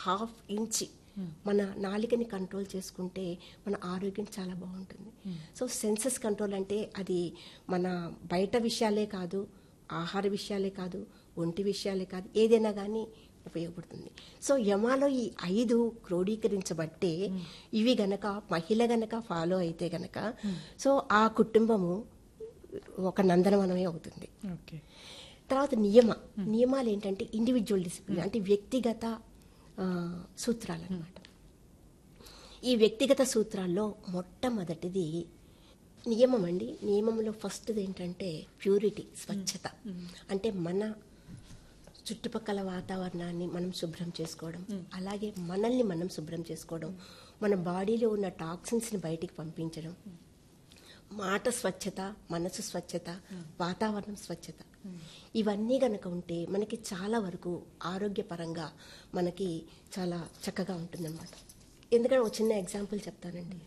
half inch మన నాలికని control చేసుకుంటే మన ఆరోగ్యం చాలా బాగుంటుంది సో సెన్సెస్ కంట్రోల్ అంటే అది మన బయట విషయాలే కాదు ఆహార విషయాలే కాదు ఒంటి విషయాలే కాదు ఏదైనా కానీ ఉపయోగపడుతుంది సో యమాలో ఈ ఐదు క్రోడీకరించబట్టే ఇవి గనక మహిళ గనక ఫాలో అయితే గనక సో ఆ కుటుంబము ఒక నందనవనమే అవుతుంది ఓకే తర్వాత నియమ నియమాలు ఏంటంటే ఇండివిజువల్ డిసిప్లిన్ అంటే వ్యక్తిగత ఆ, సూత్రాలు అన్నమాట ఈ వ్యక్తిగత సూత్రాల్లో మొట్టమొదటిది నియమం అండి నియమంలో ఫస్ట్ది ఏంటంటే ప్యూరిటీ స్వచ్ఛత అంటే మన చుట్టుపక్కల వాతావరణాన్ని మనం శుభ్రం చేసుకోవడం అలాగే మనల్ని మనం శుభ్రం చేసుకోవడం మన బాడీలో ఉన్న టాక్సిన్స్ని బయటికి పంపించడం మాట స్వచ్ఛత మనసు స్వచ్ఛత వాతావరణం స్వచ్ఛత ఇవన్నీ గనక ఉంటే మనకి చాలా వరకు ఆరోగ్యపరంగా మనకి చాలా చక్కగా ఉంటుందన్నమాట ఎందుకంటే ఒక చిన్న ఎగ్జాంపుల్ చెప్తానండి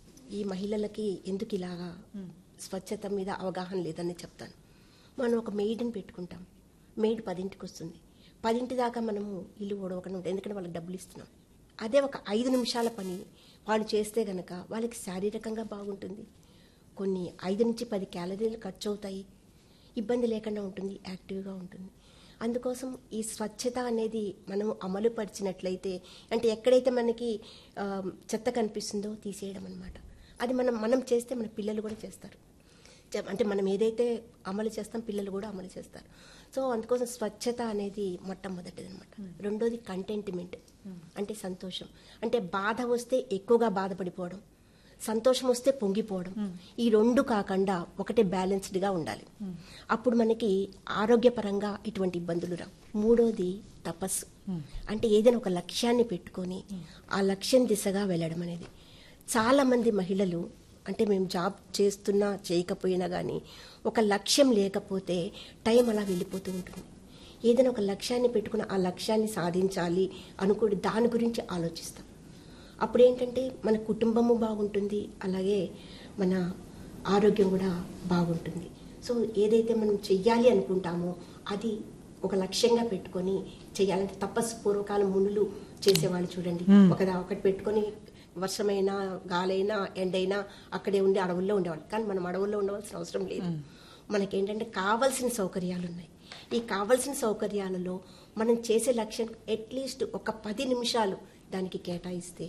ఈ మహిళలకి ఎందుకు ఇలాగా స్వచ్ఛత మీద అవగాహన లేదని చెప్తాను మనం ఒక మెయిడ్ని పెట్టుకుంటాం మెయిడ్ పదింటికి వస్తుంది పదింటి దాకా మనము ఇల్లు ఓడవకుండా ఉంటాం ఎందుకంటే వాళ్ళకి డబ్బులు ఇస్తున్నాం అదే ఒక ఐదు నిమిషాల పని వాళ్ళు చేస్తే గనక వాళ్ళకి శారీరకంగా బాగుంటుంది కొన్ని ఐదు నుంచి పది క్యాలరీలు ఖర్చు అవుతాయి ఇబ్బంది లేకుండా ఉంటుంది యాక్టివ్గా ఉంటుంది అందుకోసం ఈ స్వచ్ఛత అనేది మనం అమలు పరిచినట్లయితే అంటే ఎక్కడైతే మనకి ఆ, చెత్త కనిపిస్తుందో తీసేయడం అనమాట అది మనం మనం చేస్తే మన పిల్లలు కూడా చేస్తారు చె- అంటే మనం ఏదైతే అమలు చేస్తాం పిల్లలు కూడా అమలు చేస్తారు సో అందుకోసం స్వచ్ఛత అనేది మొట్టమొదటిది అనమాట రెండోది కంటెంట్మెంట్ అంటే సంతోషం అంటే బాధ వస్తే ఎక్కువగా బాధపడిపోవడం సంతోషం వస్తే పొంగిపోవడం ఈ రెండు కాకుండా ఒకటే బ్యాలెన్స్డ్గా ఉండాలి అప్పుడు మనకి ఆరోగ్యపరంగా ఇటువంటి ఇబ్బందులు రావు మూడోది తపస్సు అంటే ఏదైనా ఒక లక్ష్యాన్ని పెట్టుకొని ఆ లక్ష్యం దిశగా వెళ్ళడం అనేది చాలా మంది మహిళలు అంటే మేము జాబ్ చేస్తున్నా చేయకపోయినా కానీ ఒక లక్ష్యం లేకపోతే టైం అలా వెళ్ళిపోతూ ఉంటుంది ఏదైనా ఒక లక్ష్యాన్ని పెట్టుకుని ఆ లక్ష్యాన్ని సాధించాలి అనుకోని దాని గురించి ఆలోచిస్తాం అప్పుడు ఏంటంటే మన కుటుంబము బాగుంటుంది అలాగే మన ఆరోగ్యం కూడా బాగుంటుంది సో ఏదైతే మనం చెయ్యాలి అనుకుంటామో అది ఒక లక్ష్యంగా పెట్టుకొని చేయాలంటే తపస్సు పూర్వకాలం మునులు చేసేవాళ్ళు చూడండి ఒక ఒకటి పెట్టుకొని వర్షమైనా గాలైనా ఎండైనా అక్కడే ఉండి అడవుల్లో ఉండేవాళ్ళు కానీ మనం అడవుల్లో ఉండవలసిన అవసరం లేదు మనకేంటంటే కావలసిన సౌకర్యాలు ఉన్నాయి ఈ కావలసిన సౌకర్యాలలో మనం చేసే లక్ష్యం అట్లీస్ట్ ఒక పది నిమిషాలు దానికి కేటాయిస్తే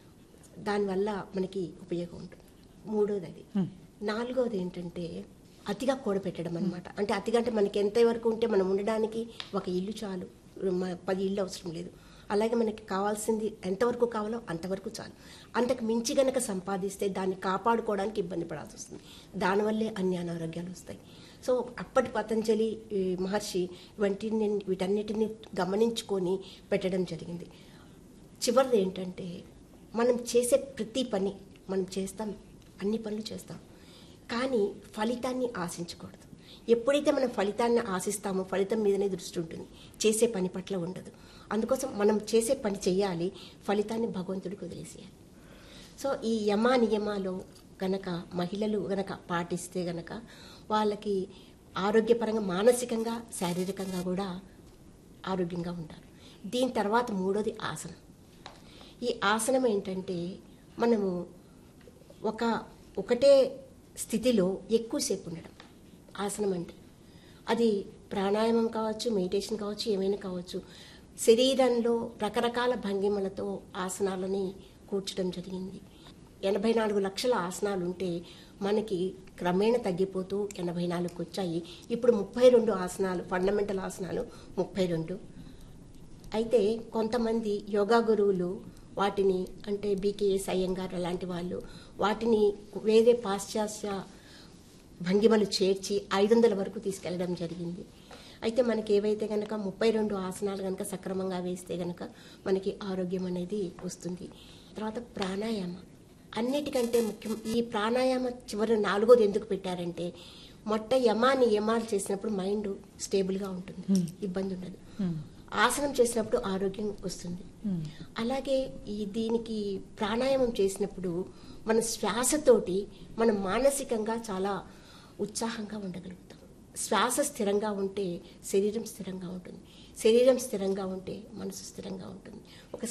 దానివల్ల మనకి ఉపయోగం ఉంటుంది మూడోది అది నాలుగోది ఏంటంటే అతిగా కూడబెట్టడం అనమాట అంటే అతిగా అంటే మనకి ఎంత వరకు ఉంటే మనం ఉండడానికి ఒక ఇల్లు చాలు మ- పది ఇల్లు అవసరం లేదు అలాగే మనకి కావాల్సింది ఎంతవరకు కావాలో అంతవరకు చాలు అంతకు మించి గనక సంపాదిస్తే దాన్ని కాపాడుకోవడానికి ఇబ్బంది పడాల్సి వస్తుంది దానివల్లే అన్ని అనారోగ్యాలు వస్తాయి సో అప్పటి పతంజలి ఈ మహర్షి వంటిని వీటన్నిటిని గమనించుకొని పెట్టడం జరిగింది చివరిది ఏంటంటే మనం చేసే ప్రతి పని మనం చేస్తాం అన్ని పనులు చేస్తాం కానీ ఫలితాన్ని ఆశించకూడదు ఎప్పుడైతే మనం ఫలితాన్ని ఆశిస్తామో ఫలితం మీదనే దృష్టి ఉంటుంది చేసే పని పట్ల ఉండదు అందుకోసం మనం చేసే పని చేయాలి ఫలితాన్ని భగవంతుడికి వదిలేసేయాలి సో ఈ యమ నియమాలు గనక మహిళలు గనక పాటిస్తే గనక వాళ్ళకి ఆరోగ్యపరంగా మానసికంగా శారీరకంగా కూడా ఆరోగ్యంగా ఉంటారు దీని తర్వాత మూడోది ఆసనం ఈ ఆసనం ఏంటంటే మనము ఒక ఒకటే స్థితిలో ఎక్కువసేపు ఉండడం ఆసనం అంటే అది ప్రాణాయామం కావచ్చు మెడిటేషన్ కావచ్చు ఏమైనా కావచ్చు శరీరంలో రకరకాల భంగిమలతో ఆసనాలని కూర్చడం జరిగింది ఎనభై నాలుగు లక్షల ఆసనాలు ఉంటే మనకి క్రమేణా తగ్గిపోతూ ఎనభై నాలుగుకి వచ్చాయి ఇప్పుడు ముప్పై రెండు ఆసనాలు ఫండమెంటల్ ఆసనాలు ముప్పై రెండు అయితే కొంతమంది యోగా గురువులు వాటిని అంటే బీకేఎస్ అయ్యంగార్ అలాంటి వాళ్ళు వాటిని వేరే పాశ్చాత్య భంగిమలు చేర్చి ఐదు వందల వరకు తీసుకెళ్లడం జరిగింది అయితే మనకి ఏవైతే కనుక ముప్పై రెండు ఆసనాలు కనుక సక్రమంగా వేస్తే కనుక మనకి ఆరోగ్యం అనేది వస్తుంది తర్వాత ప్రాణాయామ అన్నిటికంటే ముఖ్యం ఈ ప్రాణాయామ చివరి నాలుగోది ఎందుకు పెట్టారంటే మొట్ట యమా నియమాలు చేసినప్పుడు మైండ్ స్టేబుల్గా ఉంటుంది ఇబ్బంది ఉండదు ఆసనం చేసినప్పుడు ఆరోగ్యం వస్తుంది అలాగే ఈ దీనికి ప్రాణాయామం చేసినప్పుడు మన శ్వాసతోటి మనం మానసికంగా చాలా ఉత్సాహంగా ఉండగలుగుతాం శ్వాస స్థిరంగా ఉంటే శరీరం స్థిరంగా ఉంటుంది శరీరం స్థిరంగా ఉంటే మనసు స్థిరంగా ఉంటుంది ఒక